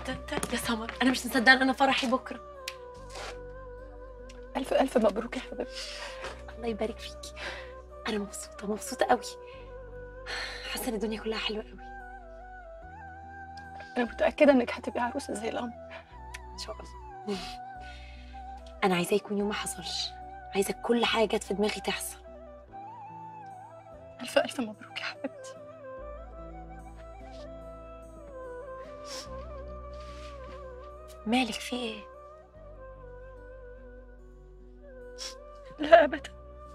ده ده يا سمر انا مش مصدقه ان انا فرحي بكره الف الف مبروك يا حبيبتي الله يبارك فيكي انا مبسوطه مبسوطه قوي حاسه ان الدنيا كلها حلوه قوي انا متاكده انك هتبقي عروسه زي القمر ان شاء الله انا عايزاه يكون يوم ما حصلش عايزه كل حاجه جت في دماغي تحصل الف الف مبروك يا حبيبتي مالك في ايه لا ابدا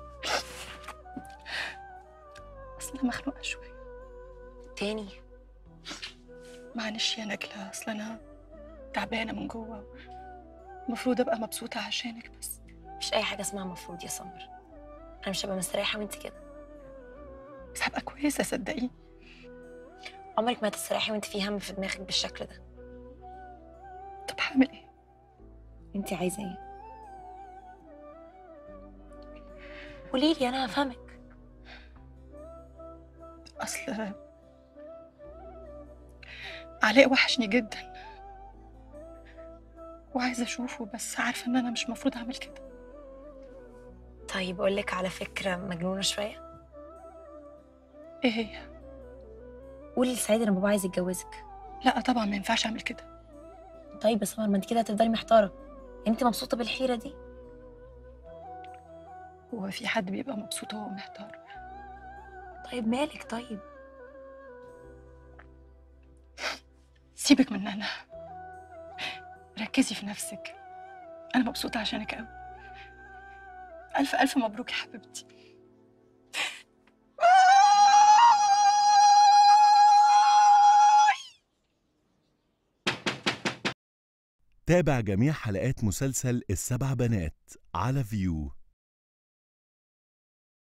اصل انا مخنوقه شويه تاني معلش يا نجلة اصل انا تعبانه من جوه المفروض ابقى مبسوطه عشانك بس مش اي حاجه اسمها مفروض يا سمر انا مش هبقى مستريحه وانت كده بس هبقى كويسه صدقيني عمرك ما هتستريحي وانت في هم في دماغك بالشكل ده طب هعمل ايه انت عايزه ايه قولي لي انا هفهمك اصل علاء وحشني جدا وعايزه اشوفه بس عارفه ان انا مش المفروض اعمل كده طيب اقول لك على فكره مجنونه شويه ايه هي قولي لسعيد ان بابا عايز يتجوزك لا طبعا ما ينفعش اعمل كده طيب يا سمر ما انت كده هتفضلي محتاره انت مبسوطه بالحيره دي هو في حد بيبقى مبسوط وهو محتار طيب مالك طيب سيبك من انا ركزي في نفسك انا مبسوطه عشانك قوي الف الف مبروك يا حبيبتي تابع جميع حلقات مسلسل السبع بنات على فيو